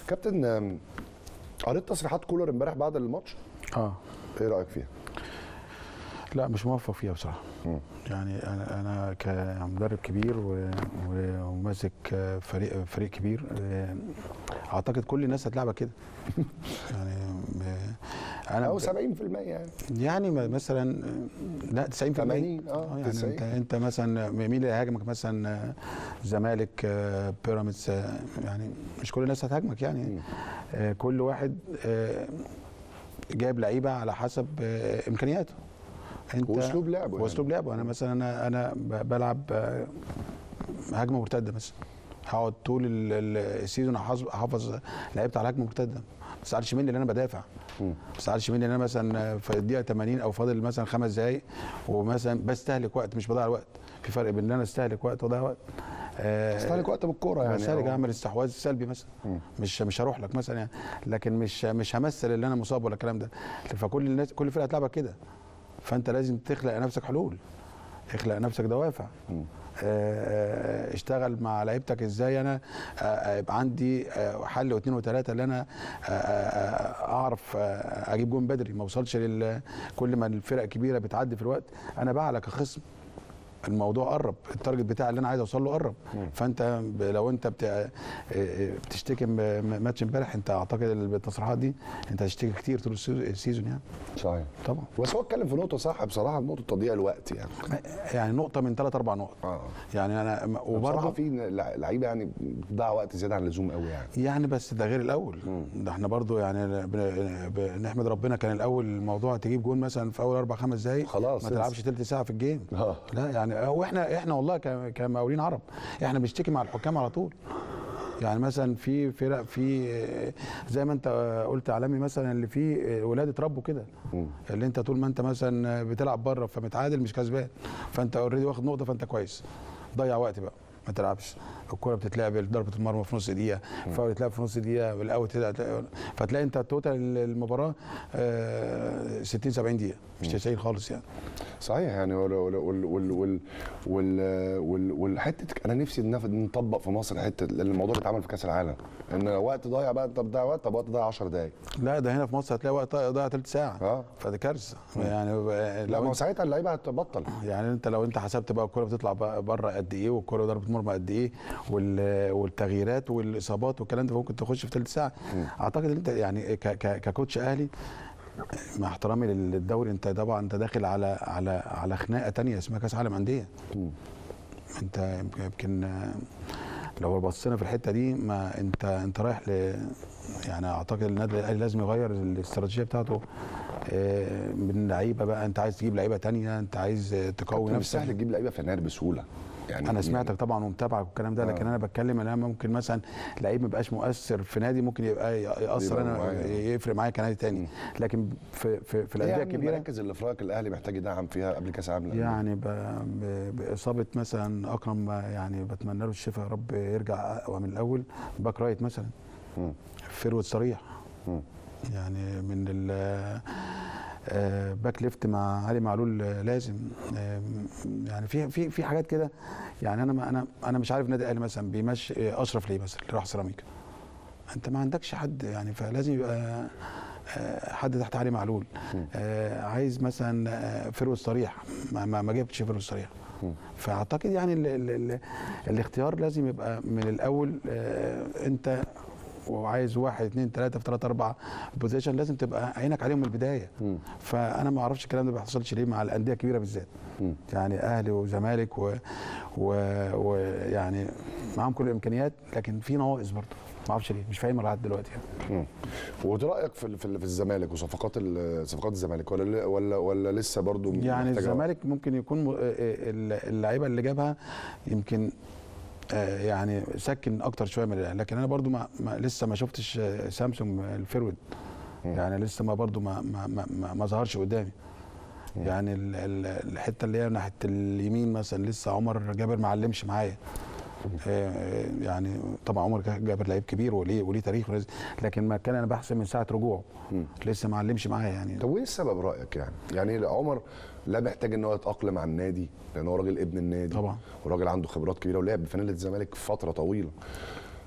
كابتن آم، قريت تصريحات كولر امبارح بعد الماتش اه ايه رايك فيها لا مش موفق فيها بصراحه مم. يعني انا انا كمدرب كبير و- و- وماسك فريق فريق كبير آه، اعتقد كل الناس هتلعبها كده يعني م- انا او ب- 70% يعني يعني م- مثلا لا 90% 80 اه يعني 90 انت انت مثلا مين اللي هيهاجمك مثلا آه، زمالك آه، بيراميدز آه، يعني مش كل الناس هتهاجمك يعني مم. آه، كل واحد آه، جايب لعيبه على حسب آه، امكانياته انت واسلوب لعبه يعني. واسلوب لعبه انا مثلا انا انا ب- بلعب آه، هجمه مرتده مثلا هقعد طول ال- ال- السيزون احافظ احافظ لعبت على هجمه مرتده ما تزعلش مني ان انا بدافع مم. ما تزعلش مني ان انا مثلا في الدقيقه 80 او فاضل مثلا خمس دقائق ومثلا بستهلك وقت مش بضيع وقت في فرق بين ان انا استهلك وقت واضيع وقت آه، استهلك وقت بالكوره يعني بستهلك أو- اعمل استحواذ سلبي مثلا مم. مش مش هروح لك مثلا يعني لكن مش مش همثل ان انا مصاب ولا الكلام ده فكل الناس كل فرقه هتلعبك كده فانت لازم تخلق لنفسك حلول اخلق لنفسك دوافع مم. آه، اشتغل مع لعيبتك ازاي انا آه، يبقى عندي آه، حل واثنين وثلاثه اللي انا آه، آه، اعرف آه، اجيب جون بدري ما اوصلش لل كل ما الفرق كبيره بتعدي في الوقت انا بعلى كخصم الموضوع قرب التارجت بتاعي اللي انا عايز اوصل له قرب فانت ب- لو انت بت... آه، آه، بتشتكي م- م- ماتش امبارح انت اعتقد بالتصريحات دي انت هتشتكي كتير طول السيزون- السيزون يعني صحيح طبعا بس هو اتكلم في نقطه صح بصراحه نقطه تضييع الوقت يعني يعني نقطه من ثلاث اربع نقط اه يعني انا وبرضه وبرضه في لع- لعيبه يعني بتضيع وقت زياده عن اللزوم قوي يعني يعني بس ده غير الاول ده احنا برضو يعني بن- بنحمد ربنا كان الاول الموضوع تجيب جون مثلا في اول اربع خمس دقايق خلاص، ما انسى. تلعبش تلت ساعه في الجيم اه لا يعني هو احنا احنا والله ك- كمقاولين عرب احنا بنشتكي مع الحكام على طول يعني مثلا في فرق في زي ما انت قلت عالمي مثلا اللي فيه ولاد اتربوا كده مم. اللي انت طول ما انت مثلا بتلعب بره فمتعادل مش كسبان فانت اوريدي واخد نقطه فانت كويس ضيع وقت بقى ما تلعبش الكره بتتلعب ضربه المرمى في نص دقيقه فاول يتلعب في نص دقيقه والاوت تلعب- فتلاقي انت توتال المباراه آه، 60 70 دقيقه مش 90 خالص يعني صحيح يعني وال وال وال وال وال وال وال والحته انا نفسي إن نطبق في مصر حته لان الموضوع بيتعمل في كاس العالم ان وقت ضايع بقى انت بتضيع وقت طب وقت ضايع 10 دقائق لا ده هنا في مصر هتلاقي وقت ضايع ثلث ساعه اه فده كارثه يعني لا لو ما هو انت ساعتها اللعيبه هتبطل يعني انت لو انت حسبت بقى الكوره بتطلع بقى بره قد ايه والكوره ضربه مرمى قد ايه وال- والتغييرات والاصابات والكلام ده ممكن تخش في ثلث ساعه اعتقد ان انت يعني ك- ك- ككوتش اهلي مع احترامي للدوري انت طبعا انت داخل على على على خناقه تانية اسمها كاس عالم انديه مم. انت يمكن آه، لو بصينا في الحته دي ما انت انت رايح ل يعني اعتقد النادي الاهلي لازم يغير الاستراتيجيه بتاعته آه، من لعيبه بقى انت عايز تجيب لعيبه تانية انت عايز آه، تقوي مش نفسك سهل تجيب لعيبه فنان بسهوله يعني انا سمعتك طبعا ومتابعك والكلام ده لكن آه. انا بتكلم ان انا ممكن مثلا لعيب ما يبقاش مؤثر في نادي ممكن يبقى ياثر يبقى انا معايا. يفرق معايا كنادي تاني لكن في في, في ايه الانديه يعني الكبيره المراكز اللي في رايك الاهلي محتاج يدعم فيها قبل كاس العالم للأندية؟ يعني ب... ب... باصابه مثلا اكرم يعني بتمنى له الشفاء يا رب يرجع اقوى من الاول باك رايت مثلا مم. فيرود صريح مم. يعني من ال آه، باك ليفت مع علي معلول آه، لازم آه، يعني في في في حاجات كده يعني انا ما انا انا مش عارف النادي الاهلي مثلا بيمشي آه، اشرف ليه مثلا اللي راح سيراميكا انت ما عندكش حد يعني فلازم يبقى آه، حد تحت علي معلول آه، عايز مثلا آه، فيرود صريح ما, ما, ما جبتش فيرود صريح مم. فاعتقد يعني ال ال ال الاختيار لازم يبقى من الاول آه، انت وعايز واحد اثنين ثلاثه في ثلاثه اربعه بوزيشن لازم تبقى عينك عليهم من البدايه مم. فانا ما اعرفش الكلام ده ما بيحصلش ليه مع الانديه الكبيره بالذات مم. يعني اهلي وزمالك و- و- ويعني معاهم كل الامكانيات لكن في نواقص برضه ما اعرفش ليه مش فاهمها لحد دلوقتي يعني. مم. وإيه رايك في ال- في ال- في الزمالك وصفقات ال- صفقات الزمالك ولا ولا ولا لسه برضو يعني محتاجة وقت؟ الزمالك ممكن يكون م- آه، آه، اللعيبه اللي جابها يمكن آه، يعني سكن اكتر شويه من الأهلي. لكن انا برضو ما ما لسه ما شفتش آه، سامسونج الفيرود يعني لسه ما برضو ما ما ما, ما, ما ظهرش قدامي يعني ال- ال- الحته اللي هي ناحيه اليمين مثلا لسه عمر جابر ما علمش معايا آه، يعني طبعا عمر جابر لعيب كبير وليه وليه تاريخ ولازم- لكن ما كان انا بحسب من ساعه رجوعه لسه ما علمش معايا يعني طب وايه السبب رايك يعني؟ يعني عمر لا محتاج ان هو يتاقلم على النادي لان هو راجل ابن النادي طبعا. وراجل عنده خبرات كبيره ولعب بفانيله الزمالك فتره طويله.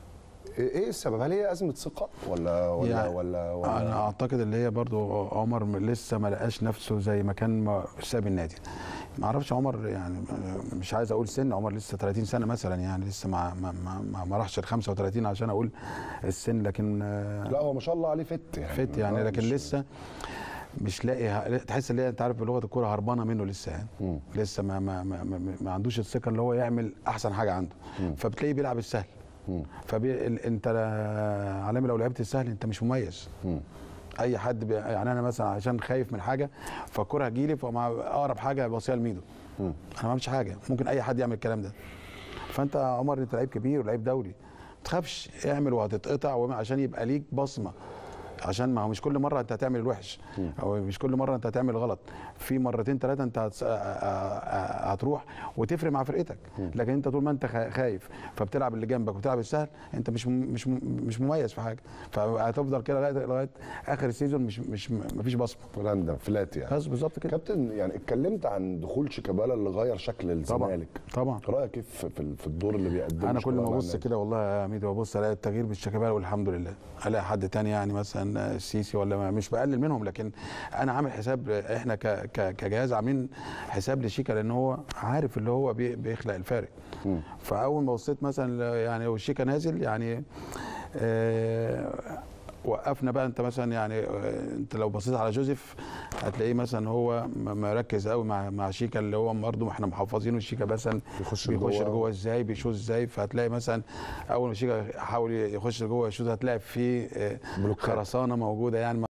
ايه السبب هل هي ازمه ثقه ولا ولا يعني ولا, ولا انا اعتقد اللي هي برضو عمر م- لسه ما لقاش نفسه زي ما كان ما ساب النادي ما اعرفش عمر يعني مش عايز اقول سن عمر لسه 30 سنه مثلا يعني لسه ما ما ما, ما, ما راحش ال 35 عشان اقول السن لكن آه، لا هو ما شاء الله عليه فت يعني فت يعني آه، لكن مش- لسه مش لاقي تحس ان هي انت عارف بلغه الكوره هربانه منه لسه يعني مم. لسه ما ما, ما, ما, ما عندوش الثقه اللي هو يعمل احسن حاجه عنده فبتلاقيه بيلعب السهل مم. فبي ال- انت لا- عالمي لو لعبت السهل انت مش مميز مم. اي حد بي يعني انا مثلا عشان خايف من حاجه فالكوره هتجيلي فمع اقرب حاجه بصيها لميدو مم. انا ما بعملش حاجه ممكن اي حد يعمل الكلام ده فانت يا عمر انت لعيب كبير ولعيب دولي ما تخافش اعمل وهتتقطع وما- عشان يبقى ليك بصمه عشان ما هو مش كل مره انت هتعمل الوحش او مش كل مره انت هتعمل غلط في مرتين ثلاثه انت هتس- آ- آ- آ- هتروح وتفرق مع فرقتك لكن انت طول ما انت خا- خايف فبتلعب اللي جنبك وبتلعب السهل انت مش م- مش م- مش مميز في حاجه فهتفضل كده لغايه لغايه اخر السيزون مش مش مفيش بصمه راندم فلات يعني بس بالظبط كده كابتن يعني اتكلمت عن دخول شيكابالا اللي غير شكل طبعا الزمالك طبعا رايك كيف في ال- في الدور اللي بيقدمه انا كل شيكابالا ما مع ابص النادي؟ كده والله يا ميدو ببص الاقي التغيير بالشيكابالا والحمد لله الاقي حد تاني يعني مثلا السيسي ولا ما مش بقلل منهم لكن انا عامل حساب احنا ك ك كجهاز عاملين حساب لشيكا لان هو عارف اللي هو بي- بيخلق الفارق مم. فاول ما بصيت مثلا يعني لو الشيكا نازل يعني آه وقفنا بقى انت مثلا يعني آه، انت لو بصيت على جوزيف هتلاقيه مثلا هو م- مركز قوي مع مع شيكا اللي هو برضه احنا محافظينه شيكا مثلا بيخش بيخش لجوه. لجوه ازاي بيشوط ازاي فهتلاقي مثلا اول ما شيكا حاول يخش لجوه يشوط هتلاقي فيه آه، بلوكات. خرسانه موجوده يعني